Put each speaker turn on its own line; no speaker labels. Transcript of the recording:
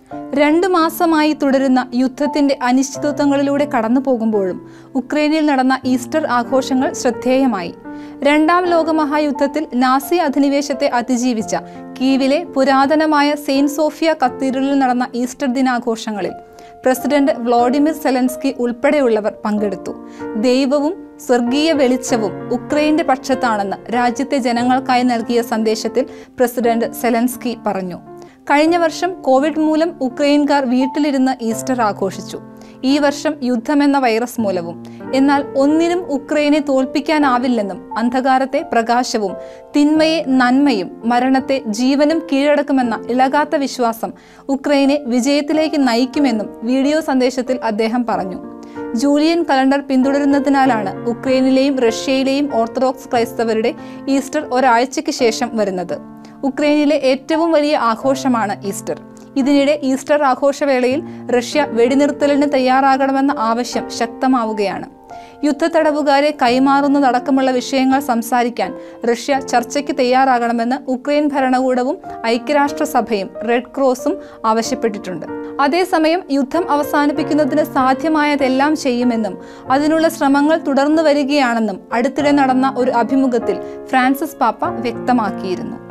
രണ്ടു മാസമായി തുടരുന്ന യുദ്ധത്തിന്റെ അനിശ്ചിതത്വങ്ങളിലൂടെ കടന്നു പോകുമ്പോഴും ഉക്രൈനിൽ നടന്ന ഈസ്റ്റർ ആഘോഷങ്ങൾ ശ്രദ്ധേയമായി രണ്ടാം ലോകമഹായുദ്ധത്തിൽ നാസി അധിനിവേശത്തെ അതിജീവിച്ച കീവിലെ പുരാതനമായ സെയിന്റ് സോഫിയ കത്തീഡ്രലിൽ നടന്ന ഈസ്റ്റർ ദിനാഘോഷങ്ങളിൽ പ്രസിഡന്റ് വ്ളോഡിമിർ സെലൻസ്കി ഉൾപ്പെടെയുള്ളവർ പങ്കെടുത്തു ദൈവവും സ്വർഗീയ വെളിച്ചവും ഉക്രൈന്റെ പക്ഷത്താണെന്ന് രാജ്യത്തെ ജനങ്ങൾക്കായി നൽകിയ സന്ദേശത്തിൽ പ്രസിഡന്റ് സെലൻസ്കി പറഞ്ഞു കഴിഞ്ഞ വർഷം കോവിഡ് മൂലം ഉക്രൈൻകാർ വീട്ടിലിരുന്ന് ഈസ്റ്റർ ആഘോഷിച്ചു ഈ വർഷം യുദ്ധമെന്ന വൈറസ് മൂലവും എന്നാൽ ഒന്നിനും ഉക്രൈനെ തോൽപ്പിക്കാനാവില്ലെന്നും അന്ധകാരത്തെ പ്രകാശവും തിന്മയെ നന്മയും മരണത്തെ ജീവനും കീഴടക്കുമെന്ന ഇളകാത്ത വിശ്വാസം ഉക്രൈനെ വിജയത്തിലേക്ക് നയിക്കുമെന്നും വീഡിയോ സന്ദേശത്തിൽ അദ്ദേഹം പറഞ്ഞു ജൂലിയൻ കലണ്ടർ പിന്തുടരുന്നതിനാലാണ് ഉക്രൈനിലെയും റഷ്യയിലെയും ഓർത്തഡോക്സ് ക്രൈസ്തവരുടെ ഈസ്റ്റർ ഒരാഴ്ചയ്ക്ക് ശേഷം വരുന്നത് ഉക്രൈനിലെ ഏറ്റവും വലിയ ആഘോഷമാണ് ഈസ്റ്റർ ഇതിനിടെ ഈസ്റ്റർ ആഘോഷവേളയിൽ റഷ്യ വെടിനിർത്തലിന് തയ്യാറാകണമെന്ന ആവശ്യം ശക്തമാവുകയാണ് യുദ്ധത്തടവുകാരെ കൈമാറുന്നതടക്കമുള്ള വിഷയങ്ങൾ സംസാരിക്കാൻ റഷ്യ ചർച്ചയ്ക്ക് തയ്യാറാകണമെന്ന് ഉക്രൈൻ ഭരണകൂടവും ഐക്യരാഷ്ട്രസഭയും റെഡ് ക്രോസും ആവശ്യപ്പെട്ടിട്ടുണ്ട് അതേസമയം യുദ്ധം അവസാനിപ്പിക്കുന്നതിന് സാധ്യമായതെല്ലാം ചെയ്യുമെന്നും അതിനുള്ള ശ്രമങ്ങൾ തുടർന്നു വരികയാണെന്നും അടുത്തിടെ നടന്ന ഒരു അഭിമുഖത്തിൽ ഫ്രാൻസിസ് പാപ്പ വ്യക്തമാക്കിയിരുന്നു